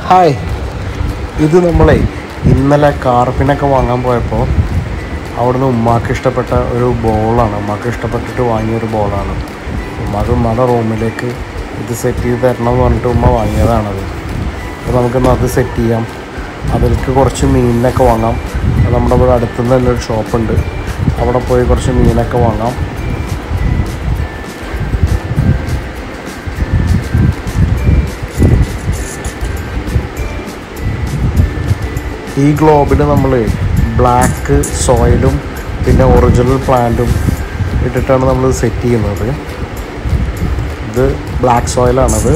hi ഇത് നമ്മളെ ഇന്നലെ കാർപ്പിനൊക്കെ വാങ്ങാൻ പോയപ്പോൾ അവിടുന്ന് ഉമ്മാക്ക് ഇഷ്ടപ്പെട്ട ഒരു ബോളാണ് ഉമ്മാക്ക് ഇഷ്ടപ്പെട്ടിട്ട് വാങ്ങിയൊരു ബോളാണ് ഉമ്മാക്ക് ഉമ്മയുടെ റൂമിലേക്ക് ഇത് സെറ്റ് ചെയ്ത് തരണം എന്ന് പറഞ്ഞിട്ട് ഉമ്മ വാങ്ങിയതാണത് അപ്പോൾ നമുക്കിന്ന് അത് സെറ്റ് ചെയ്യാം അതിലേക്ക് കുറച്ച് മീനിനൊക്കെ വാങ്ങാം അത് നമ്മുടെ ഇവിടെ അടുത്തുനിന്ന് തന്നെ ഒരു ഷോപ്പുണ്ട് അവിടെ പോയി കുറച്ച് മീനൊക്കെ വാങ്ങാം ഈ ഗ്ലോബിൽ നമ്മൾ ബ്ലാക്ക് സോയിലും പിന്നെ ഒറിജിനൽ പ്ലാന്റും ഇട്ടിട്ടാണ് നമ്മൾ സെറ്റ് ചെയ്യുന്നത് ഇത് ബ്ലാക്ക് സോയിലാണത്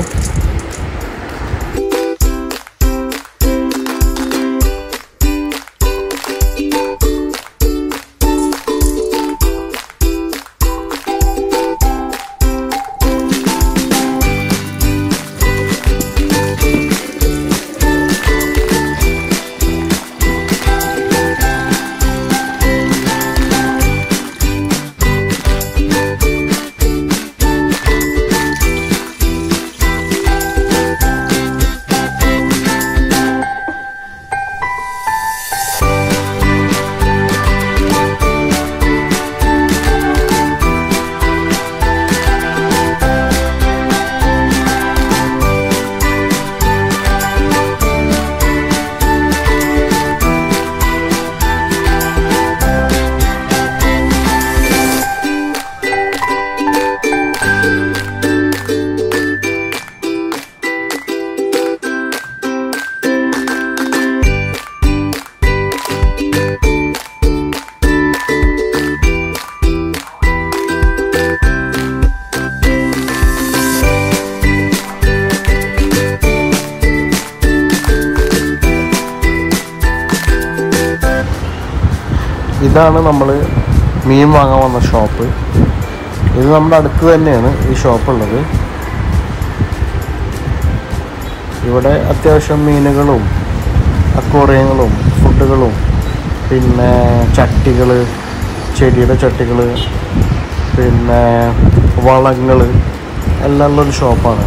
ഇതാണ് നമ്മൾ മീൻ വാങ്ങാൻ വന്ന ഷോപ്പ് ഇത് നമ്മുടെ അടുത്ത് തന്നെയാണ് ഈ ഷോപ്പ് ഉള്ളത് ഇവിടെ അത്യാവശ്യം മീനുകളും അക്വോറിയങ്ങളും ഫുഡുകളും പിന്നെ ചട്ടികൾ ചെടിയുടെ ചട്ടികൾ പിന്നെ വളങ്ങൾ എല്ലാം ഉള്ളൊരു ഷോപ്പാണ്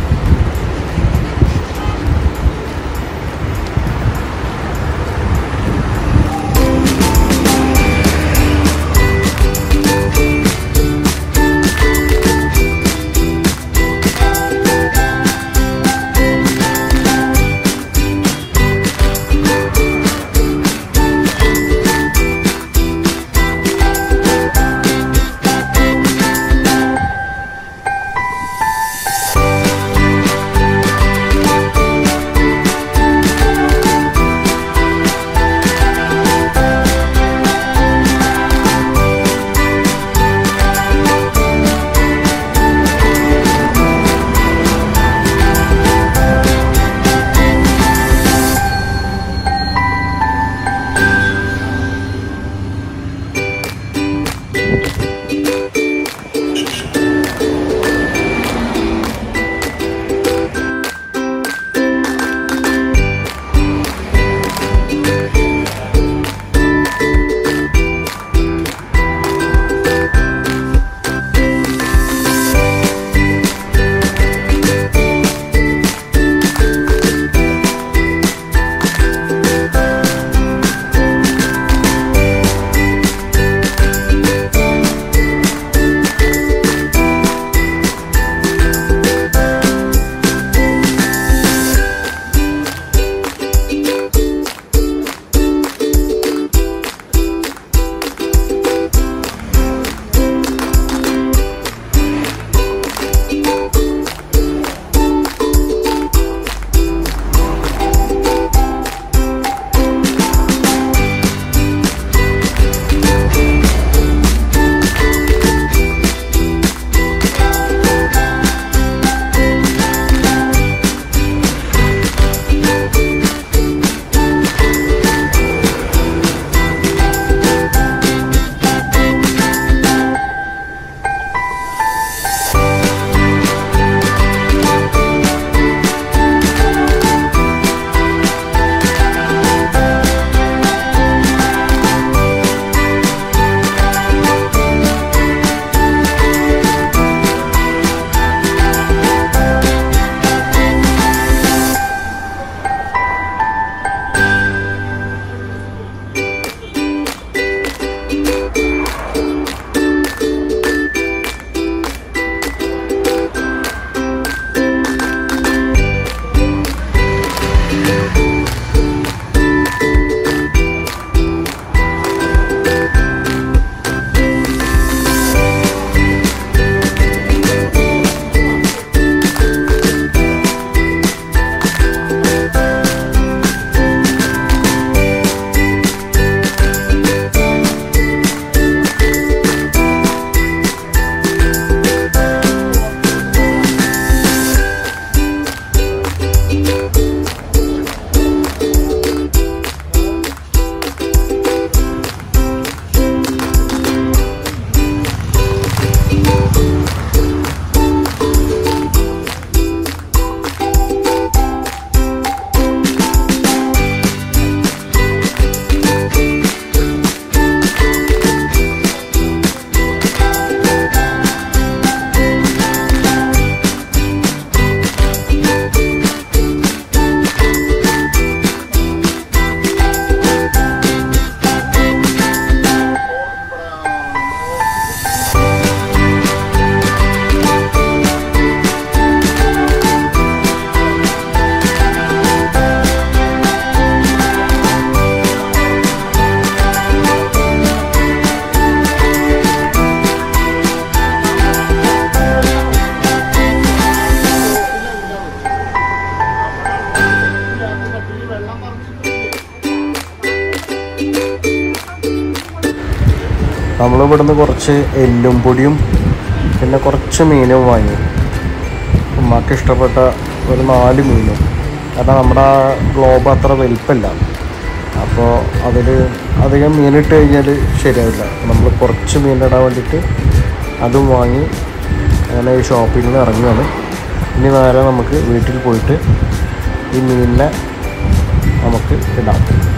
നമ്മൾ ഇവിടുന്ന് കുറച്ച് എല്ലും പൊടിയും പിന്നെ കുറച്ച് മീനും വാങ്ങി ഉമ്മാക്ക് ഇഷ്ടപ്പെട്ട ഒരു നാല് മീനും കാരണം നമ്മുടെ ആ ഗ്ലോബ് അത്ര വലിപ്പമില്ല അപ്പോൾ അതിൽ അധികം മീനിട്ട് കഴിഞ്ഞാൽ ശരിയാവില്ല നമ്മൾ കുറച്ച് മീനിടാൻ വേണ്ടിയിട്ട് അതും വാങ്ങി അങ്ങനെ ഈ ഷോപ്പിൽ നിന്ന് ഇറങ്ങുകയാണ് ഇനി നേരെ നമുക്ക് വീട്ടിൽ പോയിട്ട് ഈ മീനിനെ നമുക്ക് ഇടാം